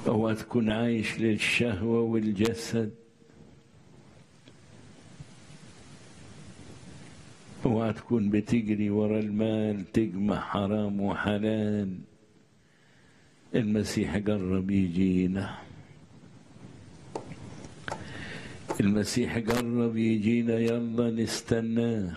اوعى تكون عايش للشهوة والجسد اوعى تكون بتجري ورا المال تجمع حرام وحلال المسيح قرب يجينا المسيح قرب يجينا يلا نستناه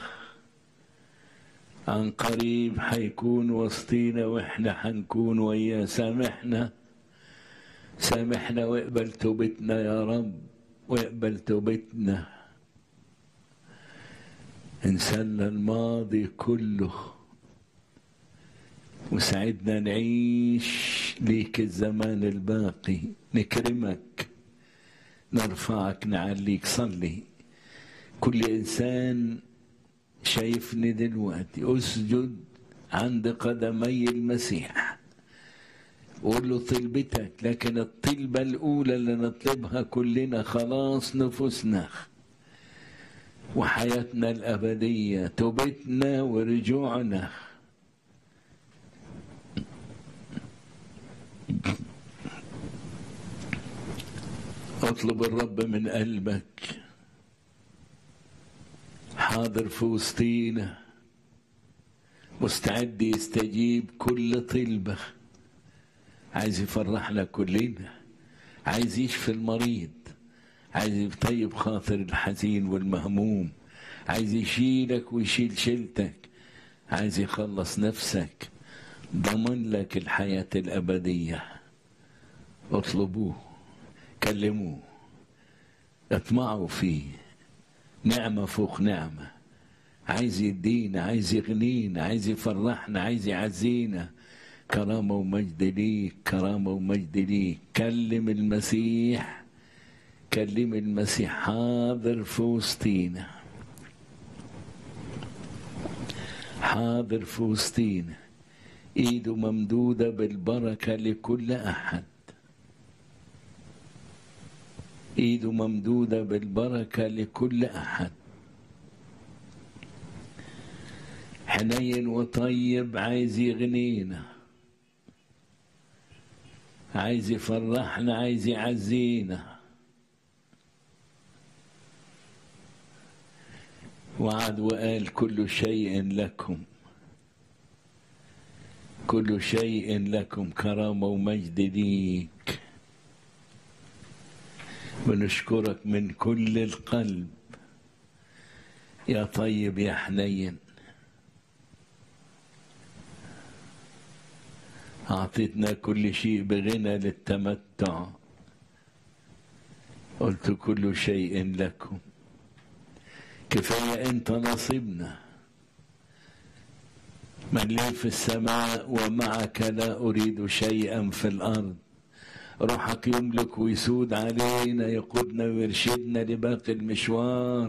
عن قريب حيكون وسطينا واحنا حنكون وياه سامحنا سامحنا واقبل توبتنا يا رب واقبل توبتنا انسانا الماضي كله وساعدنا نعيش ليك الزمان الباقي نكرمك نرفعك نعليك صلي كل انسان شايفني دلوقتي اسجد عند قدمي المسيح قول له طلبتك لكن الطلبة الأولى اللي نطلبها كلنا خلاص نفوسنا وحياتنا الأبدية توبتنا ورجوعنا اطلب الرب من قلبك حاضر في وسطينا مستعد يستجيب كل طلبة عايز يفرحنا كلنا عايز يشفي المريض عايز يطيب خاطر الحزين والمهموم عايز يشيلك ويشيل شيلتك عايز يخلص نفسك ضمن لك الحياة الأبدية اطلبوه كلموه اطمعوا فيه نعمة فوق نعمة عايز يدينا عايز يغنينا عايز يفرحنا عايز يعزينا كرامة ومجد ليك كرامة ومجد ليك كلم المسيح كلم المسيح حاضر في وسطينا حاضر في وسطينا ايده ممدودة بالبركة لكل أحد ايده ممدودة بالبركة لكل أحد حنين وطيب عايز يغنينا عايز يفرحنا عايز يعزينا وعد وقال كل شيء لكم كل شيء لكم كرامة ومجد ليك ونشكرك من كل القلب يا طيب يا حنين أعطيتنا كل شيء بغنى للتمتع قلت كل شيء لكم كفاية أنت نصيبنا من لي في السماء ومعك لا أريد شيئا في الأرض روحك يملك ويسود علينا يقودنا ويرشدنا لباقي المشوار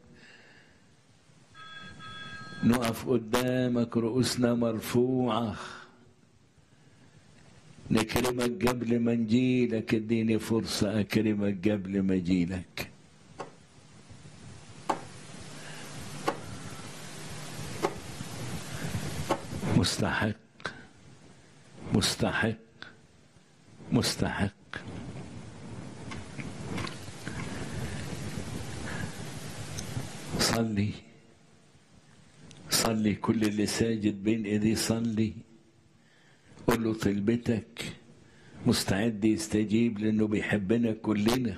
نقف قدامك رؤوسنا مرفوعة نكرمك قبل ما نجيلك اديني فرصة أكرمك قبل ما أجيلك مستحق مستحق مستحق صلي صلي كل اللي ساجد بين ايديه صلي قول له طلبتك مستعد يستجيب لانه بيحبنا كلنا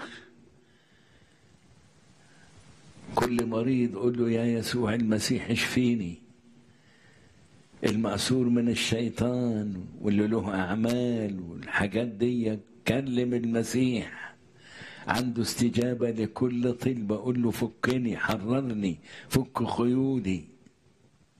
كل مريض قول له يا يسوع المسيح اشفيني المأسور من الشيطان واللي له أعمال والحاجات دي كلم المسيح عنده استجابة لكل طلبة قول له فكني حررني فك قيودي